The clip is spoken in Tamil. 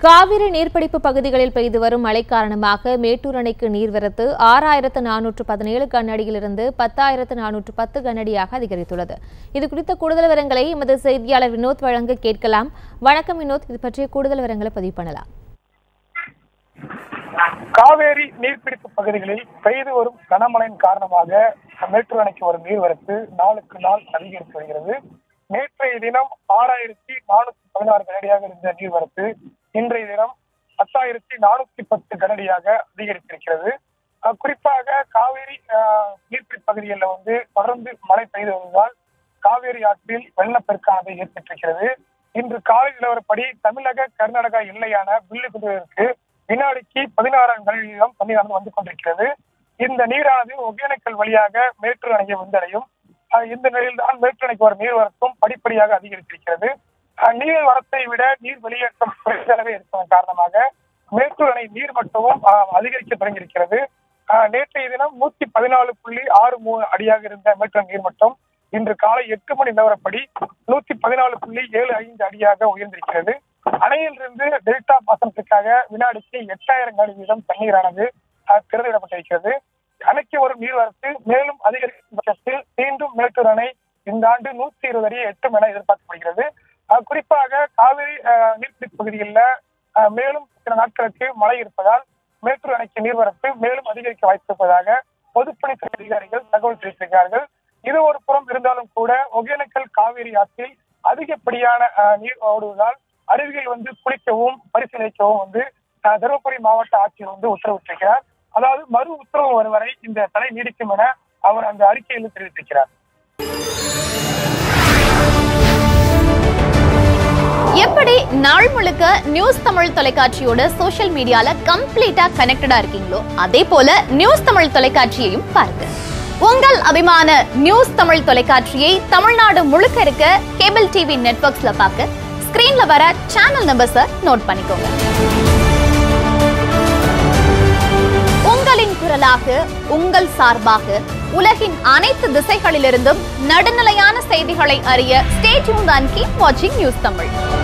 காவிரி நீர்பிடிப்பு பகுதிகளில் பெய்து வரும் மழை காரணமாக மேட்டூர் அணைக்கு நீர்வரத்து ஆறாயிரத்து நானூற்று பதினேழு கனஅடியிலிருந்து பத்தாயிரத்து நானூற்று பத்து கனஅடியாக அதிகரித்துள்ளது இது குறித்த கூடுதல் விவரங்களை எமது செய்தியாளர் வினோத் வழங்க கேட்கலாம் வணக்கம் வினோத் இது பற்றிய கூடுதல் விவரங்களை பதிவு பண்ணலாம் காவேரி நீர்பிடிப்பு பகுதிகளில் பெய்து வரும் கனமழையின் காரணமாக மேட்டூர் அணைக்கு வரும் நீர்வரத்து நாளுக்கு நாள் அதிகரித்து வருகிறது நேற்றைய தினம் ஆறாயிரத்தி நானூத்தி பதினாறு கனடியாக இருந்த நீர்வரத்து இன்றைய தினம் பத்தாயிரத்தி நானூத்தி பத்து கனடியாக அதிகரித்திருக்கிறது அஹ் குறிப்பாக காவேரி அஹ், நீர்பிடிப்பு பகுதிகளில் வந்து தொடர்ந்து மழை பெய்து வருவதால் காவேரி ஆற்றில் வெள்ளப்பெருக்கானது ஏற்பட்டிருக்கிறது இன்று காலை நிலவரப்படி தமிழக கர்நாடகா எல்லையான வில்லுகுதிருக்கு வினாடிக்கு பதினாறாம் கனடியிடம் தண்ணீரானது வந்து கொண்டிருக்கிறது இந்த நீரானது ஒகேனக்கல் வழியாக மேட்டூர் அணையை வந்தடையும் அஹ் இந்த நிலையில் தான் மேட்டூர் அணைக்கு வரும் நீர்வரத்தும் படிப்படியாக அதிகரித்திருக்கிறது அஹ் நீர் வரத்தை விட நீர் வெளியேற்றம் குறைந்தளவே இருப்பதன் காரணமாக மேட்டூர் அணை நீர் மட்டமும் அஹ், அதிகரிக்க தொடங்கியிருக்கிறது அஹ், நேற்றைய தினம் நூத்தி பதினாலு புள்ளி ஆறு மூணு அடியாக இருந்த மேட்டூர் நீர்மட்டம் இன்று காலை எட்டு மணி நிலவரப்படி நூத்தி பதினாலு புள்ளி ஏழு ஐந்து அடியாக உயர்ந்திருக்கிறது அணையிலிருந்து டெல்டா பாசனத்துக்காக வினாடிக்கு எட்டாயிரம் கனடி வீதம் தண்ணீரானது அஹ், திறந்துவிடப்பட்டிருக்கிறது அணைக்கு வரும் நீர்வரத்து மேலும் அதிகரிக்கும் பட்சத்தில் மீண்டும் மேட்டூர் அணை இந்த ஆண்டு நூத்தி இருபது அடியை எட்டும் என எதிர்பார்க்கப்படுகிறது அஹ், குறிப்பாக காவிரி அஹ், நீர்பிடிப்பு பகுதிகளில் அஹ், மேலும் சில நாட்களுக்கு மழை இருப்பதால் மேட்டூர் அணைக்கு நீர்வரத்து மேலும் அதிகரிக்க வாய்ப்பிருப்பதாக பொதுப்பணித்துறை அதிகாரிகள் தகவல் தெரிவித்திருக்கிறார்கள் இது ஒரு புறம் இருந்தாலும் கூட ஒகேனக்கல் காவிரி ஆற்றில் அதிகப்படியான அஹ், நீர் ஓடுவதால் அருவிகள் வந்து குளிக்கவும் பரிசீலிக்கவும் வந்து அஹ், தருமபுரி மாவட்ட ஆட்சியர் வந்து உத்தரவிட்டிருக்கிறார் அதாவது மறு உத்தரவு வரும் வரை இந்த தடை நீடிக்கும் என அவர் அந்த அறிக்கையில் தெரிவித்திருக்கிறார் எப்படி நாள் முழுக்க நியூஸ் தமிழ் தொலைக்காட்சியோட சோஷியல் மீடியால கம்ப்ளீட்டா கனெக்டடா இருக்கீங்களோ அதே போல நியூஸ் தமிழ் தொலைக்காட்சியையும் பாருங்க உங்கள் அபிமான நியூஸ் தமிழ் தொலைக்காட்சியை தமிழ்நாடு முழுக்க இருக்க கேபிள் டிவி நெட்வொர்க்ஸ்ல பார்க்க ஸ்கிரீன்ல வர சேனல் நம்பர்ஸை நோட் பண்ணிக்கோங்க உங்களின் குரலாக உங்கள் சார்பாக உலகின் அனைத்து திசைகளிலிருந்தும் நடுநிலையான செய்திகளை அறிய ஸ்டே டியூன் அண்ட் கீப் வாட்சிங் நியூஸ் தமிழ்